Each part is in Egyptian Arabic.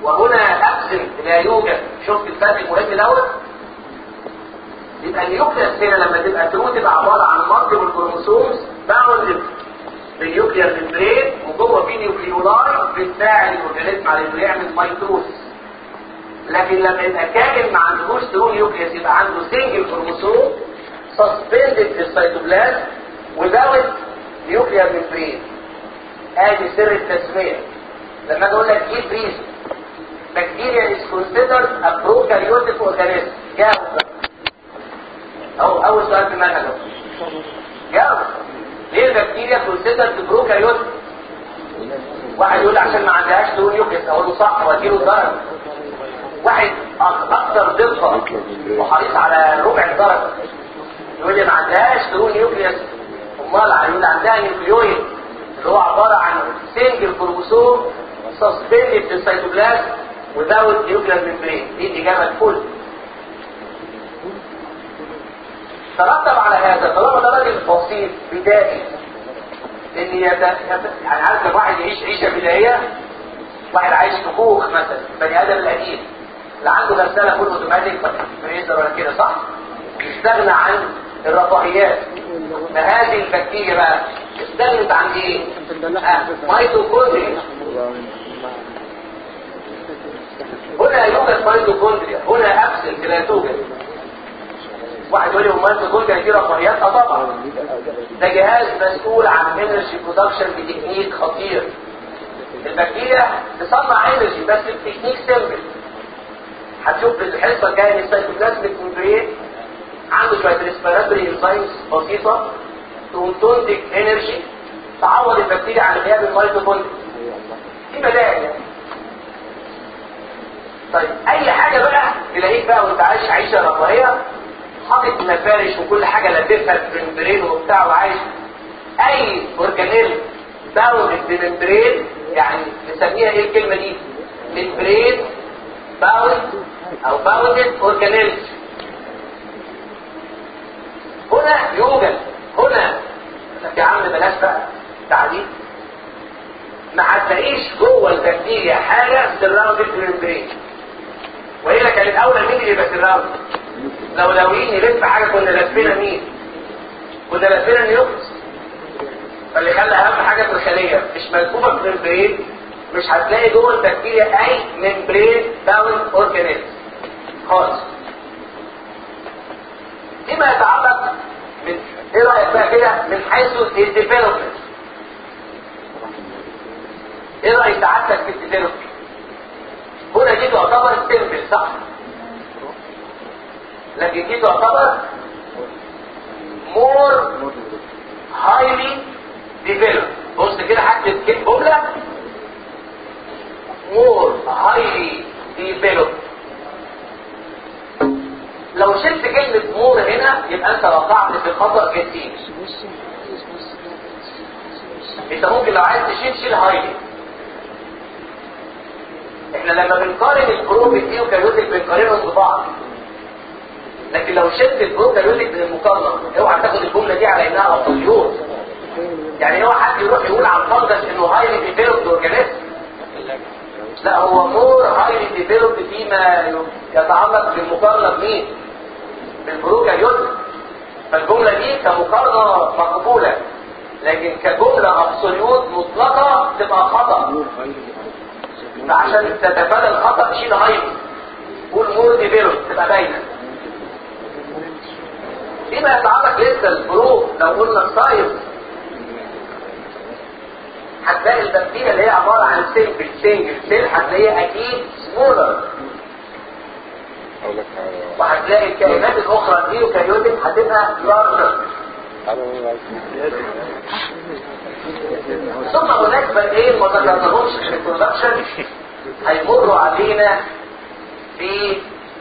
وهنا ابسنت لا يوجد شفت الفرق المهم دوت يبقى النيوكليس هنا لما تبقى ترو تبقى عباره عن مالتيبل كروموسومز باوندد بالنيوكلير ممبرين وجوه في نيوكليولاي بتساعد الاورجانيزم على انه يعمل ميتوسيس لكن لما يبقى كائن ما عندهوش ترو نيوكليس يبقى عنده سنجل كروموسوم سسبندد في السيتوبلازم without nuclear membrane ادي سر التسميه لما اجي اقول لك ايه بريزم bacteria is considered a prokaryotic organism جاوب أو أول سؤال في المنهج أهو. جاوب ليه البكتيريا considered prokaryotic واحد يقول لي عشان ما عندهاش دهون يوكليس اقول له صح واديله الدرجه واحد أك- اكثر دقه وحريص على ربع الدرجه يقول لي ما عندهاش دهون يوكليس امال هيقول عندها نيوكليويد اللي هو عباره عن سنجل كروموسوم سسبندد في السيتوبلازم without nuclear membrane دي الاجابه الكل ترتب على هذا طالما ده راجل بسيط بدائي ان يت... يت... يعني عارف لما واحد يعيش عيشه بدائيه واحد عايش في كوخ مثلا بني ادم القديم اللي عنده غساله فول اوتوماتيك فريزر ولا كده صح يستغنى عن الرفاهيات فهذه البكتيريا بقى استغنت عن ايه؟ آه، ميتوكوندريا هنا يوجد ميتوكوندريا هنا ابسنت لا توجد واحد يقول لي امال الميتوكوندريا دي رفاهيات اه طبعا ده جهاز مسؤول عن انرجي برودكشن بتكنيك خطير البكتيريا تصنع انرجي بس بتكنيك سيمبل هتشوف في الحصه الجايه ان السيتوبلازميك ممبرين عنده شويه ريسبيراتوري انزيمز بسيطه تقوم تنتج انرجي تعوض البكتيريا عن غياب الميتوكوندريا دي بدائل يعني طيب اي حاجه بقى تلاقيك بقى وانت عايش عيشه رفاهيه حاطط مفارش وكل حاجه لاففها بممبرين وبتاع وعايش اي اورجانيل باوند بممبرين يعني نسميها ايه الكلمه دي ممبرين باوند او باوندد اورجانيل هنا يوجد هنا يا عم بلاش بقى تعديل ما هتلاقيش جوه البكتيريا حاجه سراوندد بممبرين والا كان الاولى مين اللي يبقى سراوند لو ناويين نلف حاجه كنا لفينا مين كنا لفينا النيوكليس فاللي خلى اهم حاجه في الخليه مش ملفوفه في ممبرين مش هتلاقي جوه البكتيريا اي ممبرين باوند اورجانيزم خالص فيما يتعلق من ايه رايك بقى كده من حيث الديفلوبمنت ايه رايك سعادتك في الديفلوبمنت هنا دي تعتبر سيمبل صح لكن دي تعتبر more highly developed بص كده هكتب جملة more highly developed لو شلت كلمة more هنا يبقى انت وقعت في خطأ كثير انت ممكن لو عايز تشيل شيل highly احنا لما بنقارن البروبيت دي وكاريوتيك بنقارنهم ببعض لكن لو شلت البروكاريوتيك من المقارنه اوعى تاخد الجمله دي على انها ابسوليوت يعني هو حد يروح يقول على الفنجس انه هايلي ديفلوبد اورجانيزم لا هو مور هايلي ديفلوبد فيما يتعلق بالمقارنه بمين؟ بالبروكاريوتيك فالجمله دي كمقارنه مقبوله لكن كجمله ابسوليوت مطلقه تبقى خطا فعشان تتفادى الخطا شيل هايلي قول مور ديفلوبد تبقى باينه فيما يتعلق لسه البروف لو قلنا السايز هتلاقي البكتيريا اللي هي عبارة عن سيمبل سنجل سيل هتلاقيها اكيد سمولر اقول لك حاجه وهتلاقي الكائنات الاخرى النيوكاريوتيك هتبقى لارجر ثم هناك بدئين ما ذكرناهمش في البرودكشن هيمروا علينا في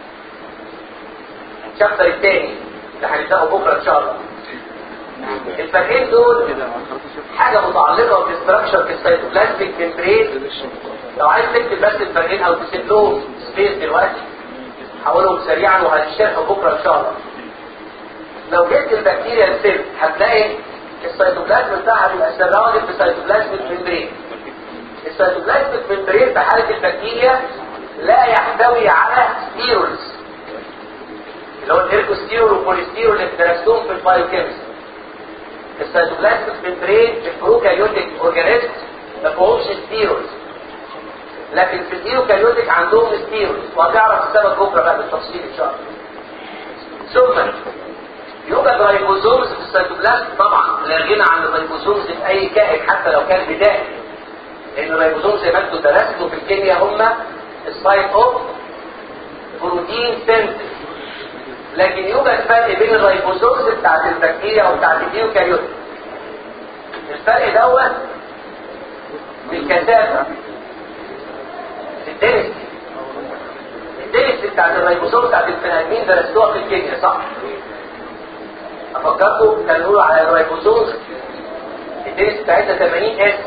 الشابتر الثاني اللي هنبداه بكره ان شاء الله الفرقين دول حاجه متعلقه بالاستراكشر في السيتوبلازميك ممبرين لو عايز تكتب بس الفرقين او تسيب لهم سبيس دلوقتي هقولهم سريعا وهنشرحهم بكره ان شاء الله لو جبت البكتيريا السيل هتلاقي السيتوبلازم بتاعها بيبقى سراوندد بسيتوبلازميك ممبرين السيتوبلازميك ممبرين في حاله البكتيريا لا يحتوي على ستيرولز اللي هو الهيركوستيرول والبوليستيرول اللي درستهم في البايوكيمستري السيتوبلازميك ممبرين في البروكاريوتيك اورجانيزم ما فيهمش ستيرولز لكن في الايوكاريوتيك عندهم ستيرولز وهتعرف السبب بكره بقى بالتفصيل ان شاء الله ثم يوجد رايبوزومز في السيتوبلازم طبعا لا غنى عن الرايبوزومز في اي كائن حتى لو كان بدائي لان الرايبوزومز زي ما انتم درستوا في الكيمياء هم السايت اوف بروتين سنتز لكن يوجد فرق بين الرايبوزومز بتاعت البكتيريا وبتاعت الايوكاريوت الفرق دوت في الكثافه في الدنسي الدنسي بتاعت الرايبوزوم بتاعت البني ادمين درستوها في الكيمياء صح؟ افكركم كانوا يقولوا على الرايبوزوم الدنسي بتاعتها 80 اس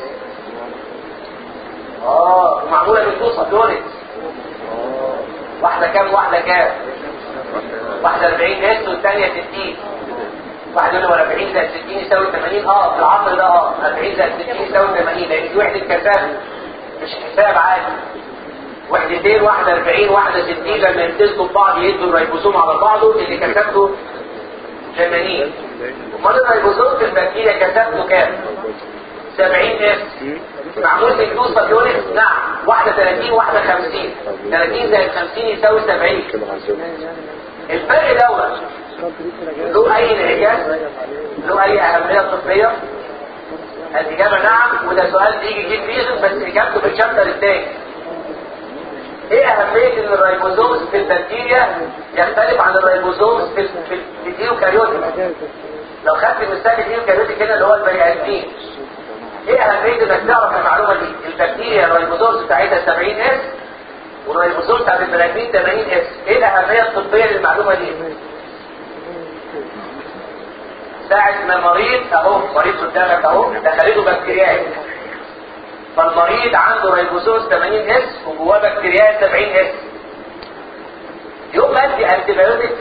اه ومعموله من تو سبيوريتس واحده كام واحده كام واحدة 40 اس والثانية 60 واحد يقول له 40 زائد 60 يساوي 80 اه في العصر ده اه 40 زائد 60 يساوي 80 لان دي وحدة كثافة مش حساب عادي وحدتين واحدة 40 واحدة 60 لما يمتزجوا ببعض يدوا الريبوسوم على بعضه اللي كثافته 80 امال الريبوسوم في البكتيريا كثافته كام؟ 70 اس معمول من فلوس يونت نعم واحدة 30 واحدة 50 30 زائد 50 يساوي 70 الفرق دوت له اي انعكاس له اي اهميه طبيه الاجابه نعم وده سؤال بيجي يجيب ريزن بس اجابته في الشابتر الثاني ايه اهميه ان الريبوزومز في البكتيريا يختلف عن الريبوزومز في في في الايوكاريوتيك لو خدت مثال الايوكاريوتيك هنا اللي هو البني ادمين ايه اهميه انك تعرف المعلومه دي البكتيريا الريبوزومز بتاعتها 70 اس والريبوزوم بتاع البني ادمين 80 اس ايه الاهميه الطبيه للمعلومه دي ساعة ما مريض اهو مريض قدامك اهو دخلته بكتيريا فالمريض عنده ريبوزوم 80 اس وجواه بكتيريا 70 اس يوم ادي انتيبيوتيك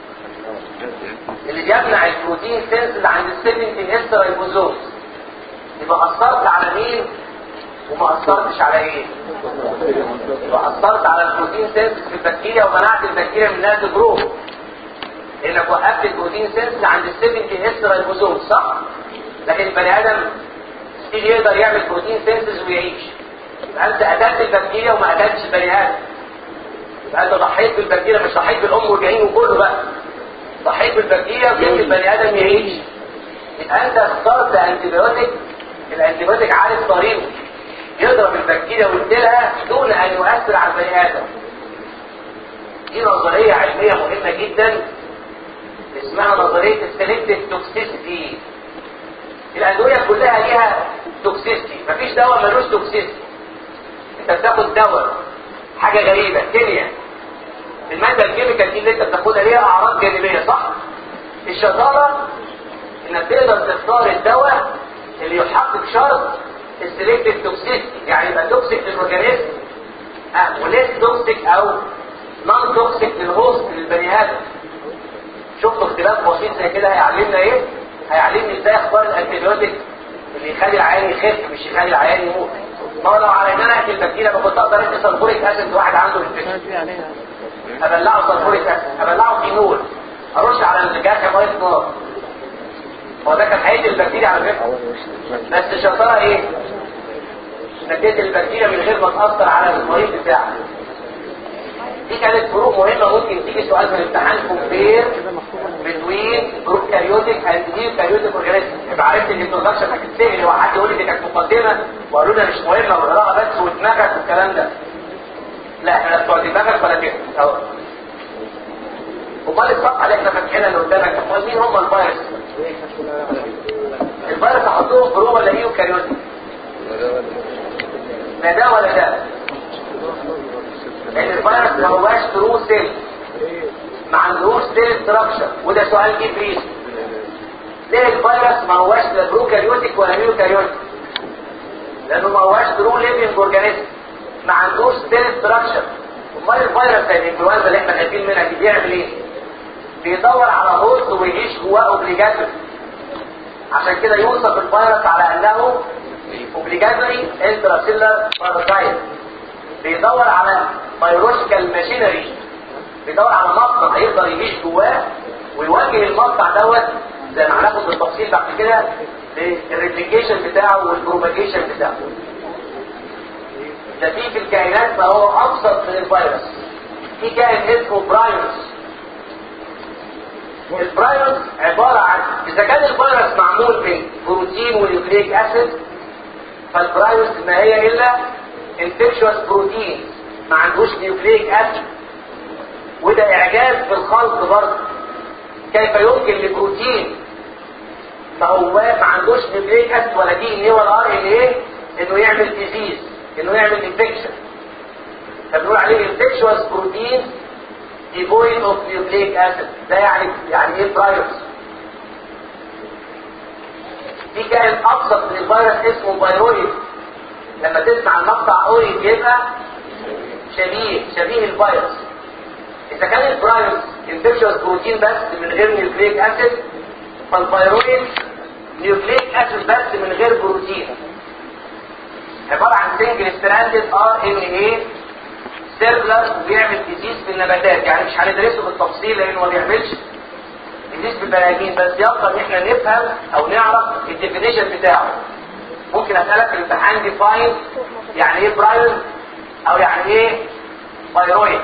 اللي بيمنع البروتين سينسز عند ال 70 اس ريبوزوم يبقى اثرت على مين وما اثرتش على ايه يبقى اثرت على البروتين سينسز في البكتيريا ومنعت البكتيريا من انها تجرو انك وقفت البروتين سينسز عند ال 70 اس ريبوزوم صح لكن البني ادم ستيل يقدر يعمل بروتين سينسز ويعيش يبقى انت قتلت البكتيريا وما قتلتش البني ادم يبقى انت ضحيت بالبكتيريا مش ضحيت بالام والجنين وكله بقى ضحيت بالبكتيريا وخليت البني ادم يعيش يبقى انت اخترت انتيبيوتيك الانتيبيوتيك عارف طريقه يضرب البكتيريا ويقتلها دون ان يؤثر على البني ادم دي نظريه علميه مهمه جدا اسمها نظريه السلكتيف توكسيسيتي الادويه كلها ليها توكسيسيتي مفيش دواء ملوش توكسيسيتي انت بتاخد دواء حاجه غريبه كيمياء الماده الكيميكال دي اللي انت بتاخدها ليها اعراض جانبيه صح الشطاره انك تقدر تختار الدواء اللي يحقق شرط السلكتيف توكسيسيتي يعني يبقى توكسيك للاورجانيزم اه وليس توكسيك او نون توكسيك للهوست للبني ادم شفتوا اختلاف بسيط زي كده هيعلمنا ايه هيعلمني ازاي اختار الانتيبيوتيك اللي يخلي العيان يخف مش يخلي العيان يموت ما هو لو على ان انا اقتل البكتيريا ما كنت اقدر ادي سلفوريك اسيد واحد عنده انفكشن ابلعه سلفوريك اسيد ابلعه فينول ارش على الجرح ميه نار هو ده كان هيقتل البكتيريا على فكره بس الشطاره ايه؟ انك تقتل البكتيريا من غير ما تاثر على المريض بتاعك دي كانت فروق مهمه ممكن تيجي سؤال في الامتحان كومبير بتوين بروكاريوتيك اند ايوكاريوتيك اورجانيزم يبقى عرفت ان الانترودكشن هتتسال لو حد يقول لي دي كانت مقدمه وقالوا لنا مش مهمه وقراها بس ودماغك والكلام ده لا احنا لا بتوع دماغك ولا كده اهو امال الصفحه اللي احنا فاتحينها اللي قدامك امال مين هم الفيروس؟ الفيروس احطهم برو ولا ايوكاريوتيك؟ لا ده ولا ده لان الفيروس ما هواش ترو سيل ما عندهوش سيل ستراكشر وده سؤال جه بريس ليه الفيروس ما هواش لا بروكاريوتيك ولا ميوكاريوتيك لانه ما هواش ترو ليفنج اورجانيزم ما عندوش سيل ستراكشر امال الفيروس زي الانفلونزا اللي احنا خايفين منها دي بيعمل ايه بيدور على هوست ويعيش جواه اوبليجاتوري عشان كده يوصف الفيروس على انه اوبليجاتوري انتراسيلر باراسايت بيدور على بيولوجيكال ماشينري بيدور على مصنع يقدر يعيش جواه ويوجه المصنع دوت زي ما هناخد بالتفصيل بعد كده للريبليكيشن بتاعه والبروباجيشن بتاعه ده في في الكائنات ما هو ابسط من الفيروس في كائن اسمه برايوس البرايوس عبارة عن اذا كان الفيروس معمول من بروتين ونيوكليك اسيد فالبرايوس ما هي الا انفكشوس بروتين ما عندوش نيوكليك اسيد وده اعجاز في الخلق برضه كيف يمكن لبروتين ما هو ما عندوش نيوكليك اسيد ولا دي ان ايه ولا ار ان ايه انه يعمل ديزيز انه يعمل انفكشن فبنقول عليه انفكشوس بروتين devoid of nucleic acid ده يعني يعني ايه فيروس في كائن ابسط من الفيروس اسمه فيرويد لما تسمع المقطع اويد يبقى شبيه شبيه الفيروس اذا كان الفيروس انفكشوس بروتين بس من غير نيوكليك اسيد فالفيرويد نيوكليك اسيد بس من غير بروتين عبارة عن سنجل ستراندد ار ان ايه سيركلر وبيعمل ديزيز في النباتات يعني مش هندرسه بالتفصيل لانه ما بيعملش ديزيز في البني ادمين بس يفضل ان احنا نفهم او نعرف الديفينيشن بتاعه ممكن اسالك في الامتحان ديفاين يعني ايه برايون او يعني ايه فايرويد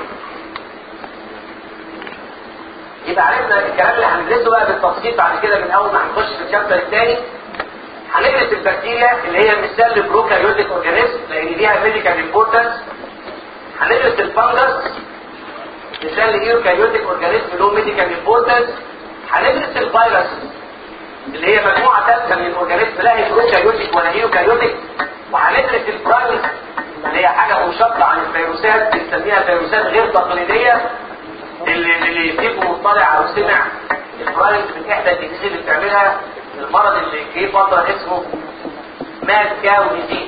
يبقى عرفنا الكلام اللي هندرسه بقى بالتفصيل بعد كده من اول ما هنخش في الشابتر الثاني هندرس البكتيريا اللي هي مثال لبروكاريوتيك اورجانيزم لان ليها ميديكال امبورتنس هندرس الفنجس مثال لايوكاريوتيك اورجانيزم له ميديكال امبورتنس هندرس الفيروس اللي هي مجموعه ثالثه من الاورجانيزم لا هي بروكاريوتيك ولا ايوكاريوتيك وهندرس البرايمز اللي هي حاجه منشقه عن الفيروسات بنسميها فيروسات غير تقليديه اللي اللي يجيبه مطلع او سمع البرايمز من احدى الديزيز اللي بتعملها المرض اللي جه فتره اسمه ماد كاو ديزيز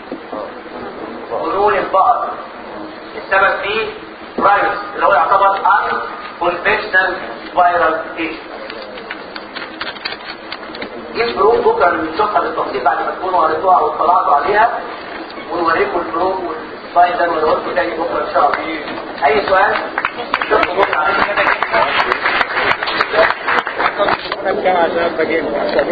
قولون البقر السبب فيه فيروس اللي هو يعتبر ان كونفكشنال فايرال ايشن دي الفروق بكره اللي بنشوفها بالتفصيل بعد ما تكونوا قريتوها او اطلعتوا عليها ونوريكم الفروق والسلايد ده ونقول لكم تاني بكره ان شاء الله اي سؤال شوفوا بكره عليكم كده انا كام عشان ابقى جيم